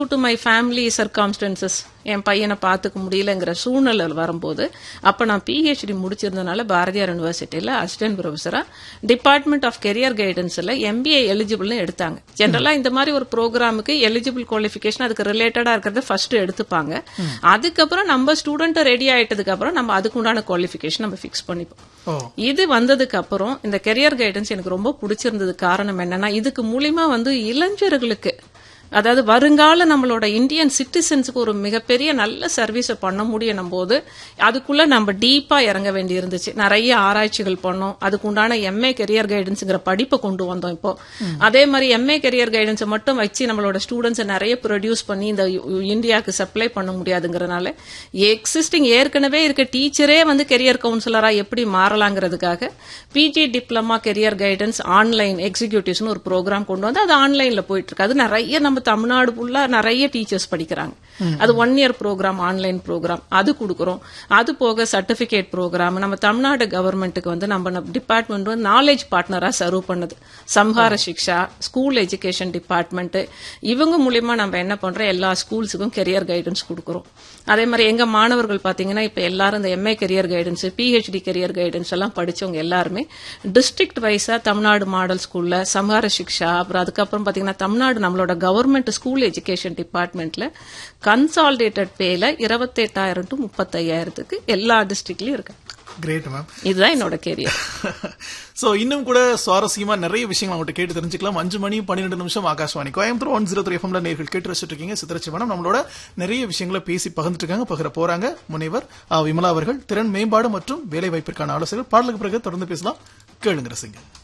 to my family circumstances என் பையனை பார்த்துக்க முடியலங்கிற சூழ்நிலை வரும்போது அப்போ நான் பிஹெச்டி முடிச்சிருந்தனால பாரதியார் யூனிவர்சிட்டியில் அசிஸ்டன்ட் ப்ரொஃபஸராக டிபார்ட்மெண்ட் ஆஃப் கெரியர் கைடன்ஸில் எம்பிஏ எலிஜிபிள்னு எடுத்தாங்க ஜென்ரலாக இந்த மாதிரி ஒரு ப்ரோக்ராமுக்கு எலிஜிபிள் குவாலிஃபிகேஷன் அதுக்கு ரிலேட்டடாக இருக்கிறத ஃபர்ஸ்ட் எடுத்துப்பாங்க அதுக்கப்புறம் நம்ம ஸ்டூடெண்ட் ரெடி ஆயிட்டதுக்கு அப்புறம் நம்ம அதுக்கு உண்டான குவாலிஃபிகேஷன் நம்ம ஃபிக்ஸ் பண்ணிப்போம் ஓ இது வந்ததுக்கு அப்புறம் இந்த கெரியர் கைடன்ஸ் எனக்கு ரொம்ப பிடிச்சிருந்தது காரணம் என்னன்னா இதுக்கு மூலியமா வந்து இளைஞர்களுக்கு அதாவது வருங்கால நம்மளோட இந்தியன் சிட்டிசன்ஸுக்கு ஒரு மிகப்பெரிய நல்ல சர்வீஸை பண்ண முடியும் போது அதுக்குள்ள நம்ம டீப்பா இறங்க வேண்டி இருந்துச்சு நிறைய ஆராய்ச்சிகள் பண்ணோம் அதுக்கு உண்டான எம்ஏ கெரியர் கைடன்ஸ்ங்கிற படிப்பை கொண்டு வந்தோம் இப்போ அதே மாதிரி எம்ஏ கெரியர் கைடன்ஸை மட்டும் வச்சு நம்மளோட ஸ்டூடெண்ட்ஸை நிறைய ப்ரொடியூஸ் பண்ணி இந்த யு- இந்தியாவுக்கு சப்ளை பண்ண முடியாதுங்கிறனால எக்ஸிஸ்டிங் ஏற்கனவே இருக்க டீச்சரே வந்து கெரியர் கவுன்சிலரா எப்படி மாறலாங்கிறதுக்காக PG diploma career guidance online எக்ஸிக்யூட்டிவ்ஸ்னு ஒரு ப்ரோக்ராம் கொண்டு வந்து அது ஆன்லைன்ல போயிட்டு இருக்கு அது நிறைய நம்ம தமிழ்நாடு ஃபுல்லா நிறைய டீச்சர்ஸ் படிக்கிறாங்க அது one year program online program அது கொடுக்குறோம் அது போக சர்டிபிகேட் ப்ரோக்ராம் நம்ம தமிழ்நாடு கவர்மெண்ட்டுக்கு வந்து நம்ம டிபார்ட்மெண்ட் வந்து நாலேஜ் பார்ட்னரா சர்வ் பண்ணுது சம்ஹார சிக்ஷா ஸ்கூல் எஜுகேஷன் டிபார்ட்மெண்ட் இவங்க மூலியமா நம்ம என்ன பண்றோம் எல்லா ஸ்கூல்ஸுக்கும் கெரியர் கைடன்ஸ் கொடுக்குறோம் அதே மாதிரி எங்க மாணவர்கள் பாத்தீங்கன்னா இப்ப எல்லாரும் இந்த MA career guidance PhD career guidance எல்லாம் படிச்சவங்க எல்லாருமே டிஸ்ட்ரிக்ட் வைஸா தமிழ்நாடு மாடல் ஸ்கூல்ல சம்ஹார சிக்ஷா அப்புறம் அதுக்கப்புறம் பாத்தீங்கன்னா தமிழ்நாடு நம்மளோட கவர்மெண்ட் ஸ்கூல் எஜுகேஷன் டிபார்ட்மெண்ட்ல கன்சாலிடேட்டட் பேல இருபத்தெட்டாயிரம் டு முப்பத்தையாயிரத்துக்கு எல்லா டிஸ்ட்ரிக்ட்லயும் இருக்கு கிரேட் மேம் இதுதான் என்னோட கெரியர் சோ இன்னும் கூட சுவாரஸ்யமா நிறைய விஷயங்கள் அவங்ககிட்ட கேட்டு தெரிஞ்சுக்கலாம் அஞ்சு மணி பன்னிரெண்டு நிமிஷம் Akashvani Coimbatore one zero three எஃப்எம்ல நேர்கள் கேட்டு ரசிச்சுட்டு இருக்கீங்க சித்திரச்சி மேடம் நம்மளோட நிறைய விஷயங்களை பேசி பகிர்ந்துட்டு இருக்காங்க பகிர போறாங்க முனைவர் ஆ, விமலா அவர்கள் திறன் மேம்பாடு மற்றும் வேலை வாய்ப்பிற்கான ஆலோசகர் பாடலுக்கு பிறகு தொடர்ந்து பேசலாம் கேளுங்க ரசிங்க